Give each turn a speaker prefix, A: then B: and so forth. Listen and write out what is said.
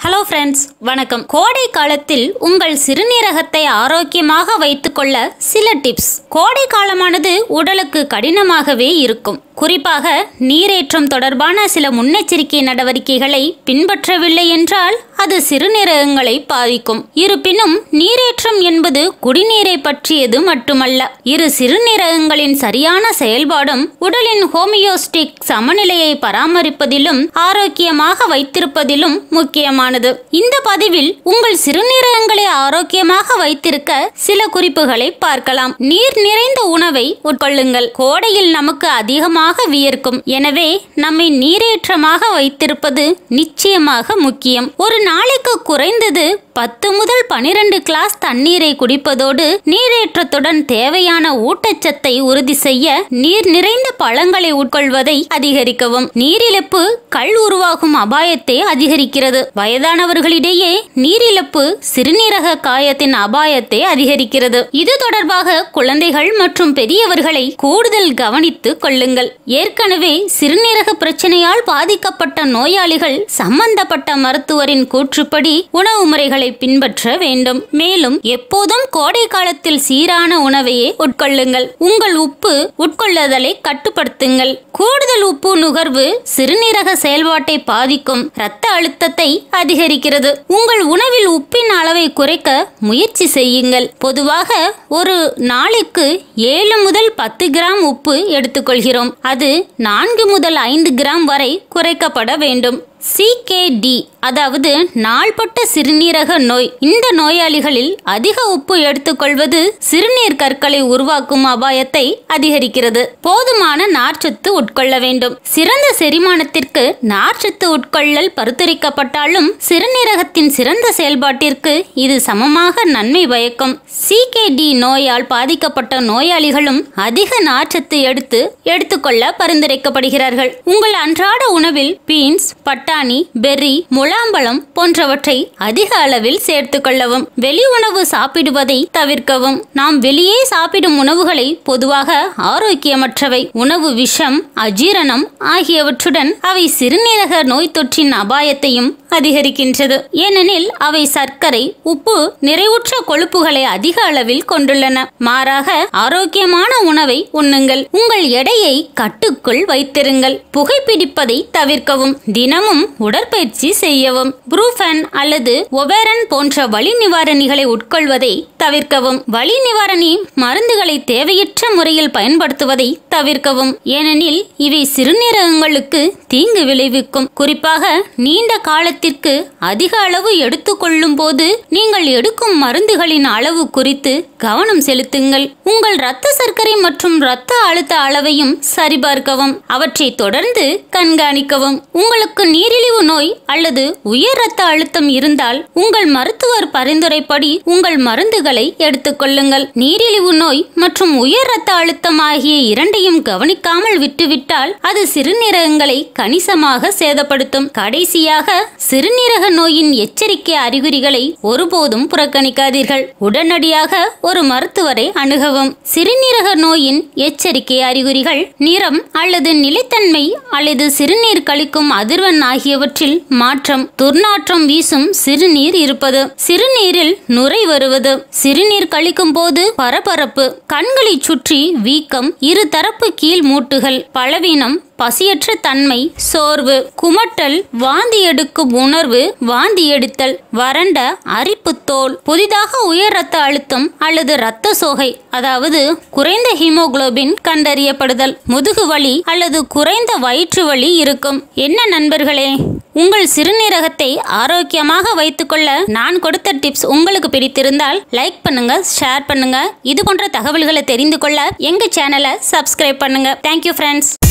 A: hello friends வணக்கம் கோடை காலத்தில் உங்கள் சிறுநீரகத்தை ஆரோக்கியமாக வைத்துக்கொள்ள சில டிப்ஸ் கோடை காலமானது உடலுக்கு கடினமாகவே இருக்கும் குறிப்பாக நீரேற்றம் தொடர்பான சில முன்னெச்சரிக்கை நடவடிக்கைகளை பின்பற்றவில்லை என்றால் அது சிறுநீரகங்களை பாதிக்கும் இருப்பினும் நீரேற்றம் என்பது குடிநீரை பற்றியது மட்டுமல்ல இரு சிறுநீரகங்களின் சரியான செயல்பாடும் உடலின் ஹோமியோஸ்டிக் சமநிலையை பராமரிப்பதிலும் ஆரோக்கியமாக வைத்திருப்பதிலும் முக்கியமானது இந்த பதிவில் உங்கள் சிறுநீரகங்களை ஆரோக்கியமாக வைத்திருக்க சில குறிப்புகளை பார்க்கலாம் நீர் நிறைந்த உணவை உட்கொள்ளுங்கள் கோடையில் நமக்கு அதிகமாக வியர்க்கும் எனவே நம்மை நீரேற்றமாக வைத்திருப்பது நிச்சயமாக முக்கியம் ஒரு நாளைக்கு குறைந்தது பத்து முதல் பனிரெண்டு கிளாஸ் தண்ணீரை குடிப்பதோடு நீரேற்றத்துடன் தேவையான ஊட்டச்சத்தை உறுதி செய்ய நீர் நிறைந்த பழங்களை உட்கொள்வதை அதிகரிக்கவும் நீரிழப்பு கள் உருவாகும் அபாயத்தை அதிகரிக்கிறது வயதானவர்களிடையே நீரிழப்பு சிறுநீரக காயத்தின் அபாயத்தை அதிகரிக்கிறது இது தொடர்பாக குழந்தைகள் மற்றும் பெரியவர்களை கூடுதல் கவனித்துக் கொள்ளுங்கள் ஏற்கனவே சிறுநீரக பிரச்சனையால் பாதிக்கப்பட்ட நோயாளிகள் சம்பந்தப்பட்ட மருத்துவரின் கூற்றுப்படி உணவு முறைகளை பின்பற்ற வேண்டும் மேலும் எப்போதும் கோடை காலத்தில் சீரான உணவையே உட்கொள்ளுங்கள் உங்கள் உப்பு உட்கொள்ளுதலை கட்டுப்படுத்துங்கள் கூடுதல் உப்பு நுகர்வு சிறுநீரக செயல்பாட்டை பாதிக்கும் இரத்த அழுத்தத்தை அதிகரிக்கிறது உங்கள் உணவில் உப்பின் அளவை குறைக்க முயற்சி செய்யுங்கள் பொதுவாக ஒரு நாளைக்கு ஏழு முதல் பத்து கிராம் உப்பு எடுத்துக்கொள்கிறோம் அது நான்கு முதல் ஐந்து கிராம் வரை குறைக்கப்பட வேண்டும் சிகேடி அதாவது நாள்பட்ட சிறுநீரக நோய் இந்த நோயாளிகளில் அதிக உப்பு எடுத்துக்கொள்வது சிறுநீர் கற்களை உருவாக்கும் அபாயத்தை அதிகரிக்கிறது போதுமான நார்ச்சத்து உட்கொள்ள வேண்டும் சிறந்த செரிமானத்திற்கு நார்ச்சத்து உட்கொள்ளல் பரிந்துரைக்கப்பட்டாலும் சிறுநீரகத்தின் சிறந்த செயல்பாட்டிற்கு இது சமமாக நன்மை பயக்கும் சிகேடி நோயால் பாதிக்கப்பட்ட நோயாளிகளும் அதிக நார்ச்சத்து எடுத்து எடுத்துக்கொள்ள பரிந்துரைக்கப்படுகிறார்கள் உங்கள் அன்றாட உணவில் பீன்ஸ் பட்டாணி பெர்ரி முலாம்பழம் போன்றவற்றை அதிக அளவில் சேர்த்துக் கொள்ளவும் வெளி உணவு சாப்பிடுவதை தவிர்க்கவும் நாம் வெளியே சாப்பிடும் உணவுகளை பொதுவாக ஆரோக்கியமற்றவை உணவு விஷம் அஜீரணம் ஆகியவற்றுடன் அவை சிறுநீரக நோய் தொற்றின் அபாயத்தையும் அதிகரிக்கின்றது ஏனெனில் அவை சர்க்கரை உப்பு நிறைவுற்ற கொழுப்புகளை அதிக அளவில் கொண்டுள்ளன மாறாக ஆரோக்கியமான உணவை உண்ணுங்கள் உங்கள் எடையை கட்டுக்குள் வைத்திருங்கள் புகைப்பிடிப்பதை தவிர்க்கவும் தினமும் உடற்பயிற்சி செய்யவும் புரூஃபன் அல்லது ஒபேரன் போன்ற வலி நிவாரணிகளை உட்கொள்வதை தவிர்க்கவும் வலி நிவாரணி மருந்துகளை தேவையற்ற முறையில் பயன்படுத்துவதை தவிர்க்கவும் ஏனெனில் இவை சிறுநீரகங்களுக்கு தீங்கு விளைவிக்கும் குறிப்பாக நீண்ட காலத்திற்கு அதிக அளவு எடுத்துக்கொள்ளும் போது நீங்கள் எடுக்கும் மருந்துகளின் அளவு குறித்து கவனம் செலுத்துங்கள் உங்கள் இரத்த சர்க்கரை மற்றும் இரத்த அழுத்த அளவையும் சரிபார்க்கவும் அவற்றை தொடர்ந்து கண்காணிக்கவும் உங்களுக்கு நீரிழிவு நோய் அல்லது உயர் இரத்த அழுத்தம் இருந்தால் உங்கள் மருத்துவர் பரிந்துரைப்படி உங்கள் மருந்துகளை எடுத்துக்கொள்ளுங்கள் நீரிழிவு நோய் மற்றும் உயர் இரத்த அழுத்தம் ஆகிய இரண்டையும் கவனிக்காமல் விட்டுவிட்டால் அது சிறுநீரகங்களை கணிசமாக சேதப்படுத்தும் கடைசியாக சிறுநீரக நோயின் எச்சரிக்கை அறிகுறிகளை ஒருபோதும் புறக்கணிக்காதீர்கள் உடனடியாக ஒரு மருத்துவரை அணுகவும் சிறுநீரக நோயின் எச்சரிக்கை அறிகுறிகள் நிறம் அல்லது நிலைத்தன்மை அல்லது சிறுநீர் கழிக்கும் அதிர்வெண் ஆகியவற்றில் மாற்றம் துர்நாற்றம் வீசும் சிறுநீர் இருப்பது சிறுநீரில் நுரை வருவது சிறுநீர் கழிக்கும் போது பரபரப்பு கண்களை சுற்றி வீக்கம் இரு தரப்பு கீழ் மூட்டுகள் பலவீனம் பசியற்ற தன்மை சோர்வு குமட்டல் வாந்தி எடுக்கும் உணர்வு வாந்தி எடுத்தல் வறண்ட அரிப்பு தோல் புதிதாக உயர் ரத்த அழுத்தம் அல்லது இரத்த சோகை அதாவது குறைந்த ஹீமோகுளோபின் கண்டறியப்படுதல் முதுகு வலி அல்லது குறைந்த வயிற்று வலி இருக்கும் என்ன நண்பர்களே உங்கள் சிறுநீரகத்தை ஆரோக்கியமாக வைத்துக்கொள்ள நான் கொடுத்த டிப்ஸ் உங்களுக்கு பிடித்திருந்தால் லைக் பண்ணுங்க ஷேர் பண்ணுங்க இது போன்ற தகவல்களை தெரிந்து கொள்ள எங்க சேனலை சப்ஸ்கிரைப் பண்ணுங்க தேங்க்யூ ஃப்ரெண்ட்ஸ்